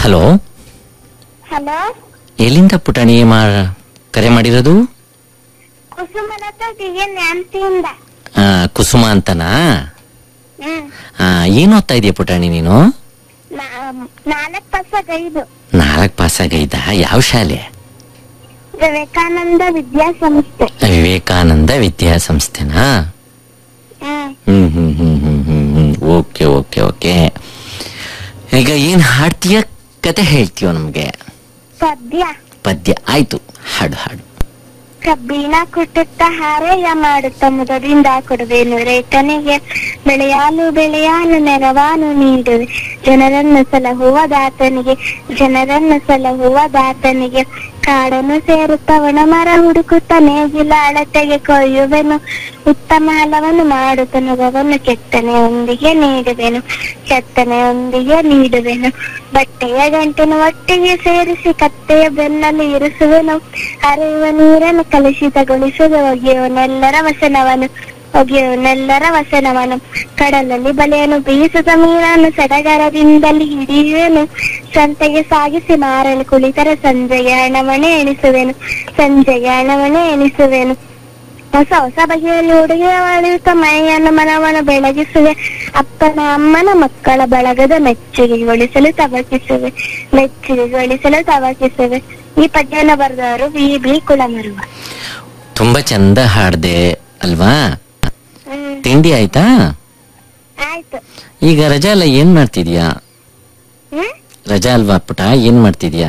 Hello hello ಎಲ್ಲಿಂದ ಪುಟಾಣಿ ಮಾ ಕರೆ ಮಾಡಿರೋದು ಕುಸುಮಲತಾ ದಿವ್ಯ ನ್ಯಾನ್ಸಿಯಿಂದ ಆ, ಕುಸುಮ ಅಂತನಾ ಹ್ಮ್ ಆ, ಏನ್ ಓದ್ತಾ ಇದೀಯ ಪುಟಾಣಿ ನೀನು ನಾ- ನಾಲ್ಕ್ ಪರ್ಸೆಂಟ್ ಐದು ನಾಲ್ಕು ಪಾಸ್ ಆಗೈದ ಯಾವ ಶಾಲೆ ವಿವೇಕಾನಂದ ವಿದ್ಯಾಸಂಸ್ಥೆ ವಿವೇಕಾನಂದ ವಿದ್ಯಾಸಂಸ್ಥೆನಾ ಹ್ಮ್ ಹ್ಮ್ ಹ್ಮ್ ಹ್ಮ್ ಹ್ಮ್ ಹ್ಮ್ ಹ್ಮ್ ಓಕೆ ಓಕೆ ಓಕೆ ಈಗ ಏನ್ ಹಾಡ್ತೀಯ ಕತೆ ಹೇಳ್ತೀಯೋ ನಮ್ಗೆ ಪದ್ಯ ಪದ್ಯ ಆಯ್ತು ಹಾಡು ಹಾಡು ಕಬ್ಬಿಣ ಕುಟ್ಟುತ್ತ ಹಾರಯ್ಯ ಮಾಡುತ್ತ ಮುದದಿಂದ ಕೊಡುವೆನು ರೈತನಿಗೆ ಬೆಳೆಯಾಲು ಬೆಳೆಯಾಲು ನೆರವಾನು ನೀಡುವೆ ಜನರನ್ನು ಸಲಹುವ ದಾತನಿಗೆ ಜನರನ್ನು ಸಲಹುವ ದಾತನಿಗೆ ಕಾಡನ್ನು ಸೇರುತ್ತ ಒಣಮರ ಹುಡುಕುತ್ತ ನೇಗಿಲ ಅಳತೆಗೆ ಕೊಯ್ಯುವೆನು ಉತ್ತಮ ಹಲವನ್ನು ಮಾಡುತ್ತ ನೊಗವನ್ನು ಕೆತ್ತನೆಯೊಂದಿಗೆ ನೀಡುವೆನು ಕೆತ್ತನೆಯೊಂದಿಗೆ ನೀಡುವೆನು ಬಟ್ಟೆಯ ಗಂಟನ್ನು ಒಟ್ಟಿಗೆ ಸೇರಿಸಿ ಕತ್ತೆಯ ಬೆನ್ನಲ್ಲಿ ಇರಿಸುವೆನು ಹರಿಯುವ ನೀರನ್ನು ಕಲುಷಿತಗೊಳಿಸುವ ಒಗೆಯವನೆಲ್ಲರ ವಸನವನು ಒಗೆಯವನೆಲ್ಲರ ವಸನವನು ಕಡಲಲ್ಲಿ ಬಲೆಯನ್ನು ಬೀಸುತ್ತ ಮೀನನ್ನು ಸಡಗರದಿಂದಲೇ ಹಿಡಿಯುವೆನು ಸಂತೆಗೆ ಸಾಗಿಸಿ ಮಾರಲು ಕುಳಿತರೆ ಸಂಜೆಗೆ ಹಣವನ್ನೇ ಎಣಿಸುವೆನು ಸಂಜೆಗೆ ಹಣವನ್ನೇ ಎಣಿಸುವೆನು ಹೊಸ ಹೊಸ ಬಗೆಯಲ್ಲಿ ಉಡುಗೆ ಹೊಳೆಯುತ್ತ ಮೈಯನ್ನು ಮನವನ್ನು ಬೆಳಗಿಸುವೆ ಅಪ್ಪನ ಅಮ್ಮನ ಮಕ್ಕಳ ಬಳಗದ ಮೆಚ್ಚುಗೆಗೊಳಿಸಲು ತವಕಿಸುವೆ ಮೆಚ್ಚುಗೆಗೊಳಿಸಲು ತವಕಿಸುವೆ ಈ ಪದ್ಯವನ್ನು ಬರೆದವರು ವಿ ಬಿ ಕುಳಮರುವ ತುಂಬಾ ಚಂದ ಹಾಡ್ದೆ ಅಲ್ವಾ ಹ್ಮ್ ತಿಂಡಿ ಆಯ್ತಾ ಆಯ್ತು ಈಗ ರಜಾ ಎಲ್ಲ ಏನ್ ಮಾಡ್ತಿದ್ಯಾ ಹ್ಮ್ ರಜಾ ಅಲ್ವಾ ಪುಟ ಏನ್ ಮಾಡ್ತಿದ್ಯಾ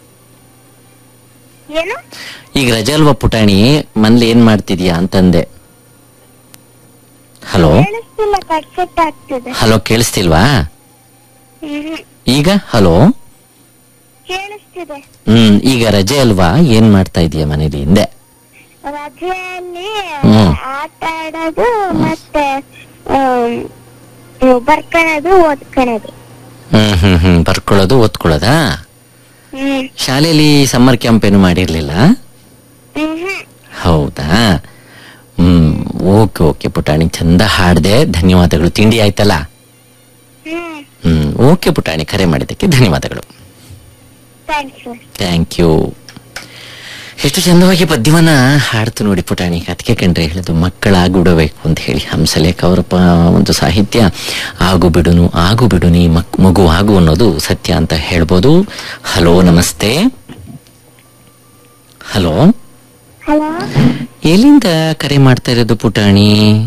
ಏನು ಈಗ ರಜಾ ಅಲ್ವಾ ಪುಟಾಣಿ ಮನ್ಲಿ ಏನ್ ಮಾಡ್ತಿದ್ಯಾ ಅಂತಂದೆ ಹಲೋ ಕೇಳಿಸ್ತಿಲ್ಲ ಕಟ್ ಕಟ್ ಆಗ್ತಿದೆ ಹಲೋ ಕೇಳಿಸ್ತಿಲ್ವಾ ಹ್ಮ್ ಈಗ ಹಲೋ ಕೇಳಿಸ್ತಿದೆ ಹ್ಮ್ ಈಗ ರಜೆ ಅಲ್ವಾ ಏನ್ ಮಾಡ್ತಾ ಇದೀಯ ಮನೇಲಿ ಹಿಂದೆ ರಜೆಯಲ್ಲಿ ಹ್ಮ್. ಆಟ ಆಡೋದು ಮತ್ತೆ ಆಮ್, ಬರ್ಕೊಳ್ಳೋದು ಓದ್ಕೊಳ್ಳೋದು ಹ್ಮ್ ಹ್ಮ್ ಹ್ಮ್ ಬರ್ಕೊಳ್ಳೋದು ಓದ್ಕೊಳ್ಳೋದಾ ಹ್ಮ್ ಶಾಲೆಯಲ್ಲಿ ಸಮ್ಮರ್ ಕ್ಯಾಂಪ್ ಏನು ಮಾಡಿರ್ಲಿಲ್ಲ ಹ್ಮ್ ಹ್ಮ್ ಹೌದಾ ಹ್ಮ್ ಓಕೆ ಓಕೆ ಪುಟಾಣಿ ಚಂದ ಹಾಡ್ದೆ ಧನ್ಯವಾದಗಳು ತಿಂಡಿ ಆಯ್ತಲ್ಲ ಹ್ಮ್ ಹ್ಮ್ ಓಕೆ ಪುಟಾಣಿ ಕರೆ ಮಾಡಿದ್ದಕ್ಕೆ ಧನ್ಯವಾದಗಳು ಥ್ಯಾಂಕ್ಸ್ ಥ್ಯಾಂಕ್ ಯು ಎಷ್ಟು ಚಂದವಾಗಿ ಪದ್ಯವನ್ನ ಹಾಡ್ತು ನೋಡಿ ಪುಟಾಣಿ ಅದಕ್ಕೆ ಕಂಡ್ರೆ ಹೇಳೋದು ಮಕ್ಕಳಾಗುಡಬೇಕು ಅಂತ ಹೇಳಿ ಹಂಸಲೇಖ ಅವರ ಪ ಒಂದು ಸಾಹಿತ್ಯ ಆಗು ಬಿಡುನು ಆಗು ಬಿಡುನಿ ಮಕ್ ಮಗು ಆಗು ಅನ್ನೋದು ಸತ್ಯ ಅಂತ ಹೇಳ್ಬೋದು ಹಲೋ ನಮಸ್ತೆ ಹಲೋ ಹಲೋ ಎಲ್ಲಿಂದ ಕರೆ ಮಾಡ್ತಾ ಇರೋದು ಪುಟಾಣಿ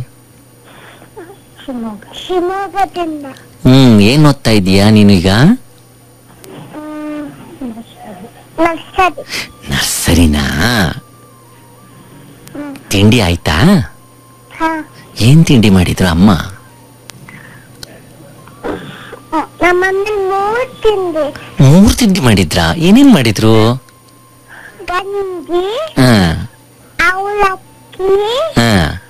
ಶಿವಮೊಗ್ಗ ಶಿವಮೊಗ್ಗದಿಂದ ಹ್ಮ್ ಏನ್ ಓದ್ತಾ ಇದೀಯಾ ನೀನೀಗ ಹ್ಮ್, ನರ್ಸರಿ ನರ್ಸರಿನಾ ಹ್ಮ್. ತಿಂಡಿ ಆಯ್ತಾ ಹಾ ಏನ್ ತಿಂಡಿ ಮಾಡಿದ್ರು ಅಮ್ಮ ಹ್ಮ್. ನಮ್ಮಮ್ಮ ಮೂರ್ ತಿಂಡಿ ಮೂರ್ ತಿಂಡಿ ಮಾಡಿದ್ರಾ ಏನೇನ್ ಮಾಡಿದ್ರು ಗಂಜಿ ಹಾ ಅವಲಕ್ಕಿ ಹಾ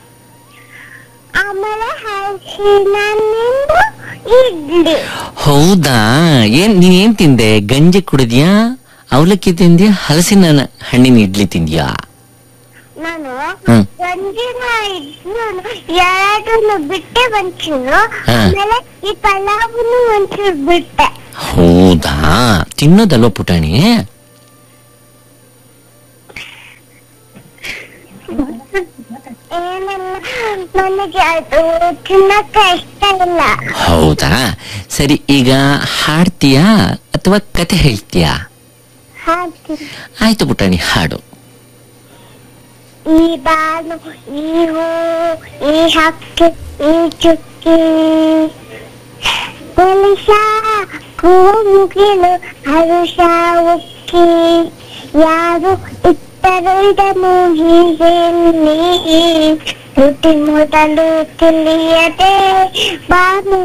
ಆಮೇಲೆ ಹಲಸಿನಹಣ್ಣಿಂದು ಇಡ್ಲಿ ಹೌದಾ ಏನ್ ನೀನ್ ಏನ್ ತಿಂದೆ ಗಂಜಿ ಕುಡಿದ್ಯಾ ಅವಲಕ್ಕಿ ತಿಂದ್ಯಾ ಹಲಸಿನ ನ- ಹಣ್ಣಿನ ಇಡ್ಲಿ ತಿಂದ್ಯಾ ನಾನು ಹ್ಮ್. ಗಂಜಿನ ಇಡ್ಲು ಎರಡನ್ನು ಬಿಟ್ಟೆ ಒಂಚೂರು ಹಾ. ಆಮೇಲೆ ಈ ಪಲಾವನ್ನು ಒಂಚೂರು ಬಿಟ್ಟೆ ಹೌದಾ ತಿನ್ನೋದಲ್ವ ಪುಟಾಣಿ ಏನಿಲ್ಲ ನನಗೆ ಅದು ತಿನ್ನಕ್ಕೆ ಇಷ್ಟ ಇಲ್ಲ ಹೌದಾ ಸರಿ ಈಗ ಹಾಡ್ತೀಯಾ ಅಥವಾ ಕತೆ ಹೇಳ್ತೀಯಾ ಹಾಡ್ತೀನಿ ಆಯ್ತು ಪುಟಾಣಿ ಹಾಡು ಈ ಬಾನು ಈ ಹೂ ಈ ಹಕ್ಕಿ ಈ ಚುಕ್ಕಿ ಕಲಿಶ ಕೂಗಿಲು ಹರುಷ ಉಕ್ಕಿ ಯಾರು ಇಟ್ಟರು ಇದನ್ನು ಹೀಗೆಲ್ಲಿ ರುಟಿ ಮೊದಲು ತಿಳಿಯದೆ ಬಾನು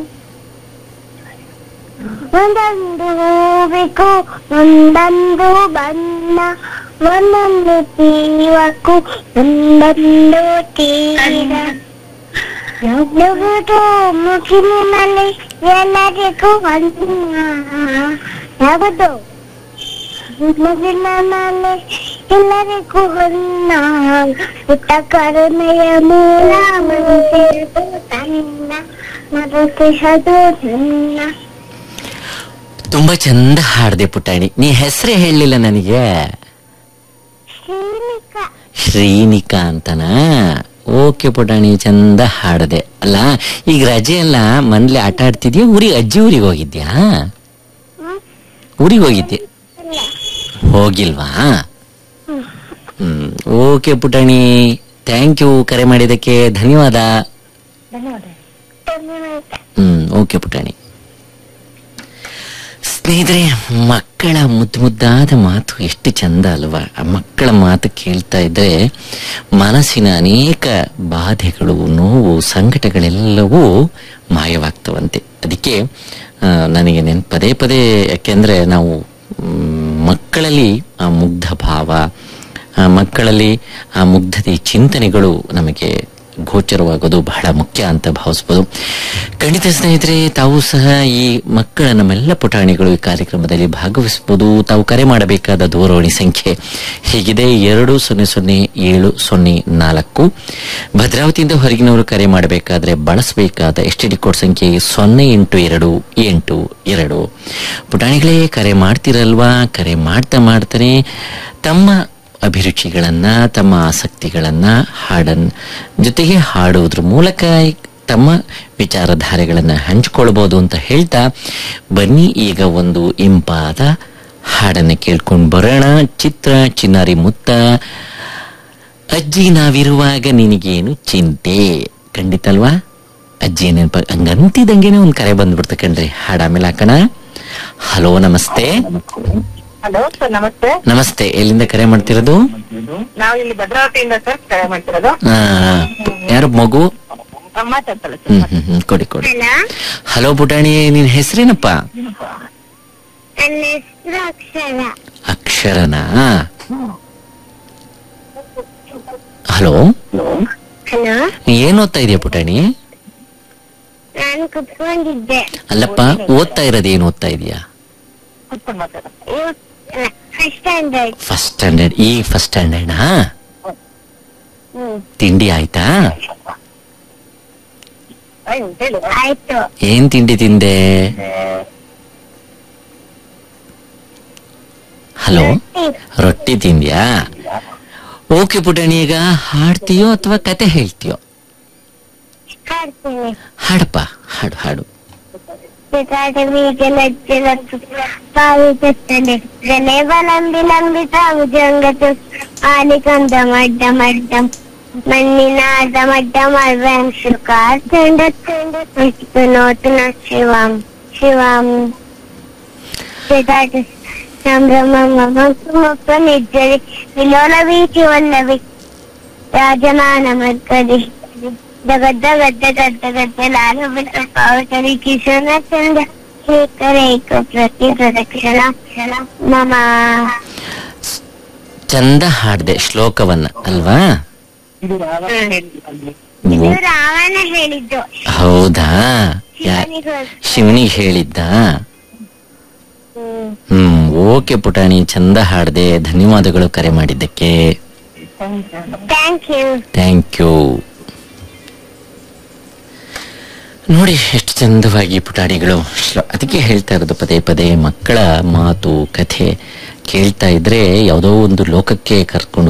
ಒಂದೊಂದು ಹೂವಿಗೂ ಒಂದೊಂದು ಬಣ್ಣ ಒಂದೊಂದು ಜೀವಕ್ಕೂ ಒಂದೊಂದು ತೀರ ನುಗುದು ಮುಗಿಲಿನಲ್ಲಿ ಎಲ್ಲರಿಗೂ ಅನ್ನ ಯಾವುದು ಮುಗಿಲಿನಲ್ಲಿ ಎಲ್ಲರಿಗೂ ಹೊನ್ನ ಪುಟ್ಟ ಕರುಣೆಯ ಮೂಲ ಮನಸ್ಸಿರುವುದು ತನ್ನ ಮರುತಿಹದು ನನ್ನ ತುಂಬಾ ಚಂದ ಹಾಡ್ದೆ ಪುಟಾಣಿ ನೀ ಹೆಸರೇ ಹೇಳಲಿಲ್ಲ ನನಗೆ ಶ್ರೀನಿಕಾ ಶ್ರೀನಿಕಾ ಅಂತನಾ ಓಕೆ ಪುಟಾಣಿ ಚಂದ ಹಾಡದೆ ಅಲ್ಲ ಈಗ ರಜೆ ಎಲ್ಲ ಮನೇಲಿ ಆಟ ಆಡ್ತಿದ್ಯಾ ಊರಿಗೆ ಅಜ್ಜಿ ಊರಿಗೆ ಹೋಗಿದ್ಯಾ ಹ್ಮ್ ಊರಿಗೆ ಹೋಗಿದ್ದೆ ಇಲ್ಲ ಹೋಗಿಲ್ವಾ ಹ್ಮ್ ಓಕೆ ಪುಟಾಣಿ ಥ್ಯಾಂಕ್ ಯು ಕರೆ ಮಾಡಿದ್ದಕ್ಕೆ ಧನ್ಯವಾದ ಧನ್ಯವಾದ ಹ್ಮ್ ಓಕೆ ಪುಟಾಣಿ ಸ್ನೇಹಿತರೆ ಮಕ್ಕಳ ಮುದ್ದು ಮುದ್ದಾದ ಮಾತು ಎಷ್ಟು ಚಂದ ಅಲ್ವಾ ಆ ಮಕ್ಕಳ ಮಾತು ಕೇಳ್ತಾ ಇದ್ರೆ ಮನಸ್ಸಿನ ಅನೇಕ ಬಾಧೆಗಳು ನೋವು ಸಂಕಟಗಳೆಲ್ಲವೂ ಮಾಯವಾಗ್ತವಂತೆ ಅದಕ್ಕೆ ಆ, ನನಗೆ ನೆನ್ ಪದೇ ಪದೇ ಯಾಕೆಂದ್ರೆ ನಾವು ಮ್, ಮಕ್ಕಳಲ್ಲಿ ಆ ಮುಗ್ಧ ಭಾವ ಆ ಮಕ್ಕಳಲ್ಲಿ ಆ ಮುಗ್ಧತೆ ಚಿಂತನೆಗಳು ನಮಗೆ ಗೋಚರವಾಗೋದು ಬಹಳ ಮುಖ್ಯ ಅಂತ ಭಾವಿಸ್ಬೋದು ಖಂಡಿತ ಸ್ನೇಹಿತರೆ ತಾವು ಸಹ ಈ ಮಕ್ಕಳ ನಮ್ಮೆಲ್ಲ ಪುಟಾಣಿಗಳು ಈ ಕಾರ್ಯಕ್ರಮದಲ್ಲಿ ಭಾಗವಹಿಸಬಹುದು ತಾವು ಕರೆ ಮಾಡಬೇಕಾದ ದೂರವಾಣಿ ಸಂಖ್ಯೆ ಹೀಗಿದೆ ಎರಡು ಸೊನ್ನೆ ಸೊನ್ನೆ ಏಳು ಸೊನ್ನೆ ನಾಲ್ಕು ಭದ್ರಾವತಿಯಿಂದ ಹೊರಗಿನವರು ಕರೆ ಮಾಡಬೇಕಾದ್ರೆ ಬಳಸಬೇಕಾದ ಎಸ್ ಟಿ ಕೋಡ್ ಸಂಖ್ಯೆ ಸೊನ್ನೆ ಎಂಟು ಎರಡು ಎಂಟು ಎರಡು ಪುಟಾಣಿಗಳೇ ಕರೆ ಮಾಡ್ತಿರಲ್ವಾ ಕರೆ ಮಾಡ್ತಾ ಮಾಡ್ತಾನೆ ತಮ್ಮ ಅಭಿರುಚಿಗಳನ್ನ ತಮ್ಮ ಆಸಕ್ತಿಗಳನ್ನ ಹಾಡನ್ ಜೊತೆಗೆ ಹಾಡುವುದ್ರ ಮೂಲಕ ತಮ್ಮ ವಿಚಾರಧಾರೆಗಳನ್ನ ಹಂಚಿಕೊಳ್ಬಹುದು ಅಂತ ಹೇಳ್ತಾ ಬನ್ನಿ ಈಗ ಒಂದು ಇಂಪಾದ ಹಾಡನ್ನ ಕೇಳ್ಕೊಂಡು ಬರೋಣ ಚಿತ್ರ ಚಿನ್ನಾರಿ ಮುತ್ತ ಅಜ್ಜಿ ನಾವಿರುವಾಗ ನಿನಗೇನು ಚಿಂತೆ ಖಂಡಿತ ಅಲ್ವಾ ಅಜ್ಜಿ ನೆನಪ ಹಂಗಂತಿದಂಗೆನೆ ಒಂದ್ ಕರೆ ಬಂದ್ಬಿಡ್ತ ಕಣ್ರಿ ಹಾಡ ಆಮೇಲೆ ಹಾಕೋಣ ಹಲೋ ನಮಸ್ತೆ ಹಲೋ ಸರ್ ನಮಸ್ತೆ ನಮಸ್ತೆ ಎಲ್ಲಿಂದ ಕರೆ ಮಾಡ್ತಿರೋದು ನಾವು ಇಲ್ಲಿ ಭದ್ರಾವತಿಯಿಂದ ಸರ್ ಕರೆ ಮಾಡ್ತಿರೋದು ಆ, ಯಾರು ಮಗು ಮಾತಾಡ್ತಲ್ಲ ಹ್ಮ್ ಹ್ಮ್ ಹ್ಮ್ ಕೊಡಿ ಕೊಡಿ ಹಲೋ ಹಲೋ ಪುಟಾಣಿ ನಿನ್ ಹೆಸರೇನಪ್ಪ ನನ್ನ ಹೆಸರು ಅಕ್ಷರ ಅಕ್ಷರನಾ ಹಲೋ ಹಲೋ ಏನ್ ಓದ್ತಾ ಇದೆಯಾ ಪುಟಾಣಿ ನಾನು ಕುತ್ಕೊಂಡಿದ್ದೆ ಅಲ್ಲಪ್ಪ ಓದ್ತಾ ಇರೋದು ಏನ್ ಓದ್ತಾ ಇದೀಯಾ ಕುತ್ಕೊಂಡು ಮಾತಾಡ ಫಸ್ಟ್ ಸ್ಟ್ಯಾಂಡರ್ಡ್ ಫಸ್ಟ್ ಸ್ಟ್ಯಾಂಡರ್ಡ್ ಈ ಫಸ್ಟ್ ಸ್ಟ್ಯಾಂಡರ್ಡ್ ಹಾ ಹ್ಮ್ ತಿಂಡಿ ಆಯ್ತಾ ಹೇಳು ಆಯ್ತು ಏನ್ ತಿಂಡಿ ತಿಂದೆ ಹಲೋ ರೊಟ್ಟಿ ತಿಂದ್ಯಾ ಓಕೆ ಪುಟಾಣಿ ಈಗ ಹಾಡ್ತೀಯೋ ಅಥವಾ ಕತೆ ಹೇಳ್ತೀಯೋ ಹಾಡ್ತೀನಿ ಹಾಡಪ್ಪ ಹಾಡು ಹಾಡು ಚಿತ್ತಾಟ ಬೀಜಲಜ್ಜಲ ಪಾವಿಸುತ್ತದೆ ಜನೇಬಲಂಬಿ ಲಂಬಿ ಸಾಗು ಜಂಗತು ಆಲಿಕಂದ ಮಡ್ಡ ಮಡ್ಡಂ ಮಣ್ಣಿನಾದ ಮಡ್ಡ ಮಲ್ವಂಶು ಕಾರ್ತಂಡ ತಂಡ ನೋತುನ ಶಿವಂ ಶಿವಂ ಚಿತ್ತಾಟ ಸಂಭ್ರಮ ಮುಪ್ಪ ನಿಜ್ಜರಿ ವಿಲೋಲ ವೀಚಿ ವಲ್ಲವಿ ರಾಜಮಾನ ಮರ್ಕದಿ ಗದ್ದ ಗದ್ದ ಗದ್ದ ಗದ್ದ ಲಾಲು ಬಿಟ್ಟ ಪಾವತರಿ ಕಿಶನ ಚಂದ ಏಕರೇಕ ಪ್ರತಿ ಪ್ರದಕ್ಷಿಣ ಮಮ ಚಂದ ಹಾಡ್ದೆ ಶ್ಲೋಕವನ್ನ ಅಲ್ವಾ ಇದು ನೀವು ರಾವಣ ಹೇಳಿದ್ದು ಹೌದಾ ಯಾ- ಶಿವನಿಗೋಸ್ಕರ. ಶಿವನಿಗೆ ಹೇಳಿದ್ದ ಹ್ಮ್. ಹ್ಮ್ ಓಕೆ ಪುಟಾಣಿ ಚಂದ ಹಾಡ್ದೆ ಧನ್ಯವಾದಗಳು ಕರೆ ಮಾಡಿದ್ದಕ್ಕೆ ಥ್ಯಾಂಕ್ ಯು ಥ್ಯಾಂಕ್ ಯು ನೋಡಿ ಎಷ್ಟು ಚಂದವಾಗಿ ಪುಟಾಣಿಗಳು ಶ್ಲ- ಅದಕ್ಕೆ ಹೇಳ್ತಾ ಇರೋದು ಪದೇ ಪದೇ ಮಕ್ಕಳ ಮಾತು ಕಥೆ ಕೇಳ್ತಾ ಇದ್ರೆ ಯಾವುದೋ ಒಂದು ಲೋಕಕ್ಕೆ ಕರ್ಕೊಂಡು